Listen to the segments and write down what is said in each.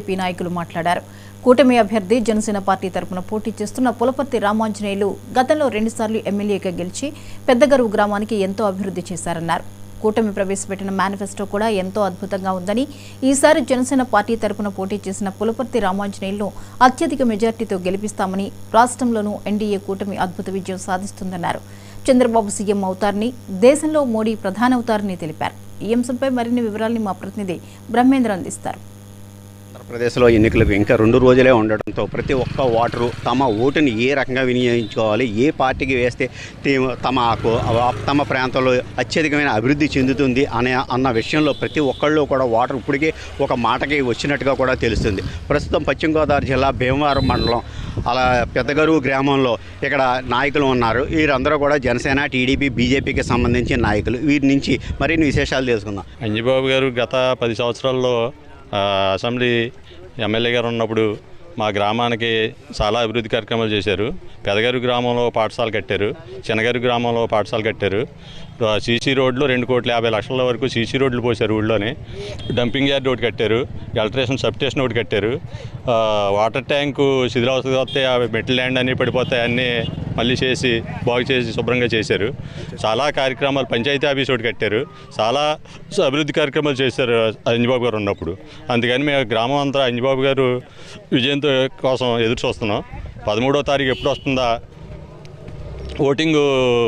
TDP నాయకులు మాట్లాడారు కూటమి అభ్యర్థి జనసేన పార్టీ తరపున పోటీ చేస్తున్న పులపర్తి రామాంజనేయులు గతంలో రెండుసార్లు ఎమ్మెల్యేగా గెలిచి పెద్దగరువు గ్రామానికి ఎంతో అభివృద్ధి చేశారన్నారు కూటమి ప్రవేశపెట్టిన మేనిఫెస్టో కూడా ఎంతో అద్భుతంగా ఉందని ఈసారి జనసేన పార్టీ తరపున పోటీ చేసిన పులపర్తి రామాంజనేయులను అత్యధిక మెజార్టీతో గెలిపిస్తామని రాష్ట్రంలోనూ ఎన్డీఏ కూటమి అద్భుత విజయం సాధిస్తుందన్నారు చంద్రబాబు సీఎం అవుతారని దేశంలో మోడీ ప్రధానవుతారని తెలిపారు ఈ అంశంపై మరిన్ని వివరాల్ని మా ప్రతినిధి బ్రహ్మేంద్ర అందిస్తారు ఆంధ్రప్రదేశ్లో ఎన్నికలకు ఇంకా రెండు రోజులే ఉండడంతో ప్రతి ఒక్క ఓటరు తమ ఓటుని ఏ రకంగా వినియోగించుకోవాలి ఏ పార్టీకి వేస్తే తే- తమకు తమ ప్రాంతంలో అత్యధికమైన అభివృద్ధి చెందుతుంది అనే అన్న విషయంలో ప్రతి ఒక్కళ్ళు కూడా ఓటర్ ఇప్పటికే ఒక మాటకి వచ్చినట్టుగా కూడా తెలుస్తుంది ప్రస్తుతం పశ్చిమ గోదావరి జిల్లా భీమవరం మండలం అలా పెద్దగరువు గ్రామంలో ఇక్కడ నాయకులు ఉన్నారు వీరందరూ కూడా జనసేన టీడీపీ బీజేపీకి సంబంధించిన నాయకులు వీరి నుంచి మరిన్ని విశేషాలు తెలుసుకుందాం అంజిబాబు గారు గత పది సంవత్సరాల్లో ఆ, అసెంబ్లీ ఎమ్మెల్యే గారు ఉన్నప్పుడు మా గ్రామానికి చాలా అభివృద్ధి కార్యక్రమాలు చేశారు పెదగారు గ్రామంలో పాఠశాల కట్టారు చిన్నగారు గ్రామంలో పాఠశాల కట్టారు ఆ, సీసీ రోడ్లు రెండు కోట్ల యాభై లక్షల వరకు సీసీ రోడ్లు పోశారు ఊళ్ళోనే డంపింగ్ యార్డ్ ఒకటి కట్టారు ఎలక్ట్రేషన్ సబ్ స్టేషన్ ఒకటి కట్టారు ఆ, వాటర్ ట్యాంకు శిథిలావస్థ వస్తే ఆ మెటల్ ల్యాండ్ అన్నీ పడిపోతాయి అన్నీ మళ్ళీ చేసి బాగు చేసి శుభ్రంగా చేశారు చాలా కార్యక్రమాలు పంచాయతీ ఆఫీస్ ఒకటి కట్టారు చాలా అభివృద్ధి కార్యక్రమాలు చేశారు అంజబాబు గారు ఉన్నప్పుడు అందుకని మేము గ్రామం అంతా అంజబాబు గారు విజయంతో కోసం ఎదురు చూస్తున్నాం పదమూడో తారీఖు ఎప్పుడు వస్తుందా ఓటింగు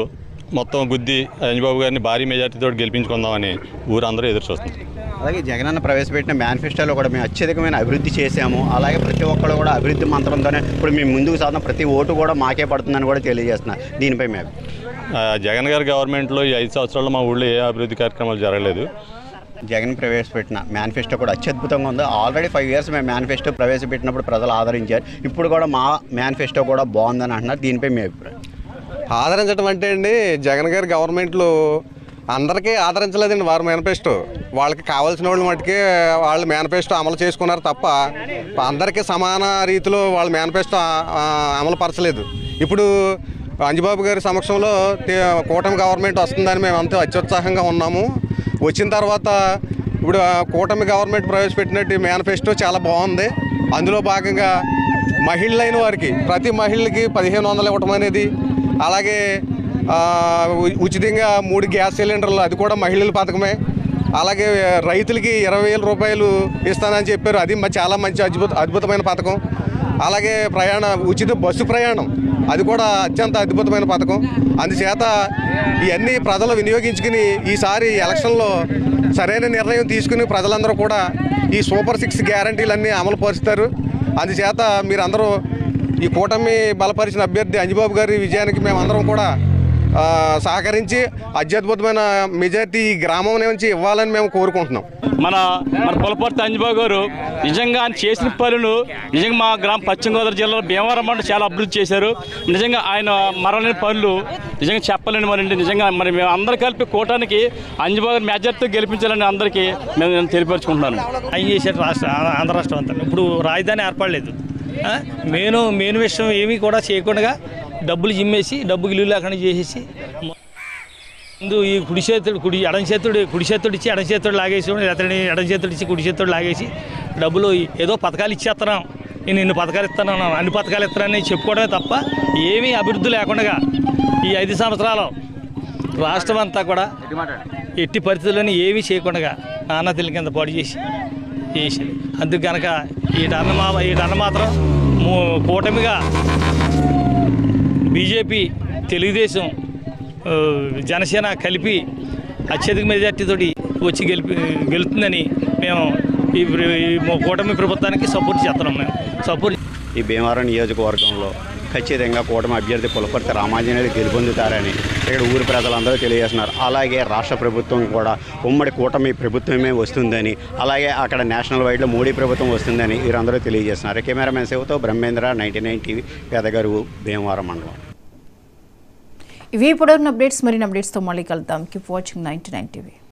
మొత్తం గుద్ది అంజబాబు గారిని భారీ మెజార్టీతో గెలిపించుకుందామని ఊరందరూ ఎదురు చూస్తున్నారు అలాగే జగనన్న ప్రవేశపెట్టిన మేనిఫెస్టోలో కూడా మేము అత్యధికమైన అభివృద్ధి చేశాము అలాగే ప్రతి ఒక్కరు కూడా అభివృద్ధి మంత్రంతోనే ఇప్పుడు మేము ముందుకు సాధన ప్రతి ఓటు కూడా మాకే పడుతుందని కూడా తెలియజేస్తున్నారు దీనిపై మేము ఆ, జగన్ గారి గవర్నమెంట్లో ఈ ఐదు సంవత్సరాల్లో మా ఊళ్ళో ఏ అభివృద్ధి కార్యక్రమాలు జరగలేదు జగన్ ప్రవేశపెట్టిన మేనిఫెస్టో కూడా అత్యద్భుతంగా ఉంది ఆల్రెడీ ఫైవ్ ఇయర్స్ మేము మేనిఫెస్టో ప్రవేశపెట్టినప్పుడు ప్రజలు ఆదరించారు ఇప్పుడు కూడా మా మేనిఫెస్టో కూడా బాగుందని అంటున్నారు దీనిపై మీ అభిప్రాయం ఆదరించడం అంటే అండి జగన్ గారి గవర్నమెంట్లో అందరికీ ఆదరించలేదండి వారి మేనిఫెస్టో వాళ్ళకి కావాల్సిన వాళ్ళు మట్టుకే వాళ్ళు మేనిఫెస్టో అమలు చేసుకున్నారు తప్ప అందరికీ సమాన రీతిలో వాళ్ళ మేనిఫెస్టో ఆ, అమలు పరచలేదు ఇప్పుడు అంజబాబు గారి సమక్షంలో తే- కూటమి గవర్నమెంట్ వస్తుందని మేము అంతా అత్యుత్సాహంగా ఉన్నాము వచ్చిన తర్వాత ఇప్పుడు ఆ కూటమి గవర్నమెంట్ ప్రవేశపెట్టినట్టు మేనిఫెస్టో చాలా బాగుంది అందులో భాగంగా మహిళలైన వారికి ప్రతి మహిళకి పదిహేను వందలు ఇవ్వటం అనేది అలాగే ఆ, ఉ- ఉచితంగా మూడు గ్యాస్ సిలిండర్లు అది కూడా మహిళల పథకమే అలాగే రైతులకి ఇరవై వేల రూపాయలు ఇస్తానని చెప్పారు అది మ- చాలా మంచి అద్భుత అద్భుతమైన పథకం అలాగే ప్రయాణ ఉచిత బస్సు ప్రయాణం అది కూడా అత్యంత అద్భుతమైన పథకం అందుచేత ఇవన్నీ ప్రజలు వినియోగించుకుని ఈసారి ఎలక్షన్లో సరైన నిర్ణయం తీసుకుని ప్రజలందరూ కూడా ఈ సూపర్ సిక్స్ గ్యారంటీలన్నీ అమలు పరుస్తారు అందుచేత మీరందరూ ఈ కూటమి బలపరిచిన అభ్యర్థి అంజిబాబు గారి విజయానికి మేమందరం కూడా ఆ, సహకరించి అత్యద్భుతమైన మెజార్టీ ఈ గ్రామం నుంచి ఇవ్వాలని మేము కోరుకుంటున్నాం మన మన పులపర్తి అంజబాబు గారు నిజంగా ఆయన చేసిన పనులు నిజంగా మా గ్రామం పశ్చిమ గోదావరి జిల్లాలో భీమవరం మండలం చాలా అభివృద్ధి చేశారు నిజంగా ఆయన మరలేని పనులు నిజంగా చెప్పలేని మరండి నిజంగా మరి మేము అందరూ కలిపి కూటానికి అంజబాబు గారు మెజార్టీతో గెలిపించాలని అందరికీ మేము నేను తెలియపరుచుకుంటున్నాను ఆయన చేశారు రాష్ట్ర ఆ- ఆంధ్ర రాష్ట్రం అంతా ఇప్పుడు రాజధాని ఏర్పడలేదు ఆ? మెయిన్ మెయిన్ విషయం ఏమీ కూడా చేయకుండా డబ్బులు జిమ్మేసి డబ్బుకి ఇల్లు లేకుండా చేసేసి ముందు ఈ కుడి చేతుడు కుడి ఎడం చేతుడు కుడి చేతుడు ఇచ్చి ఎడం చేతుడు లాగేసి అతని ఎడం చేతుడు ఇచ్చి కుడి చేతుడు లాగేసి డబ్బులు ఏదో పథకాలు ఇచ్చేస్తున్నాం నేను ఇన్ని పథకాలు ఇస్తాను అన్ని పథకాలు ఇస్తానని చెప్పుకోవడమే తప్ప ఏమీ అభివృద్ధి లేకుండా ఈ ఐదు సంవత్సరాలు రాష్ట్రం అంతా కూడా ఎట్టి పరిస్థితుల్లోని ఏమీ చేయకుండా నాన్న తెలి కింద పాడు చేసి చేసింది అందుకు కనుక ఈ టన్న మా ఈ టన్న మాత్రం మూ- కూటమిగా బీజేపీ తెలుగుదేశం ఆ, జనసేన కలిపి అత్యధిక మెజార్టీతోటి వచ్చి గెలిపి గెలుతుందని మేము ఈ ప్ర- ఈ కూటమి ప్రభుత్వానికి సపోర్ట్ చేస్తున్నాం మేము సపోర్ట్ ఈ భీమవరం నియోజకవర్గంలో ఖచ్చితంగా కూటమి అభ్యర్థి పులపర్తి రామాంజనేయులు గెలుపొందుతారని ఇక్కడ ఊరి ప్రజలందరూ తెలియజేస్తున్నారు అలాగే రాష్ట్ర ప్రభుత్వం కూడా ఉమ్మడి కూటమి ప్రభుత్వమే వస్తుందని అలాగే అక్కడ నేషనల్ వైడ్లో మోడీ ప్రభుత్వం వస్తుందని వీరందరూ తెలియజేస్తున్నారు కెమెరామెన్ సేవతో Brahmendra ninety nine TV Pedagaruvu Bhimavaram మండలం ఇవి ఇప్పుడున్న అప్డేట్స్ మరిన్ని అప్డేట్స్తో మళ్ళీ కలుద్దాం keep watching ninety nine TV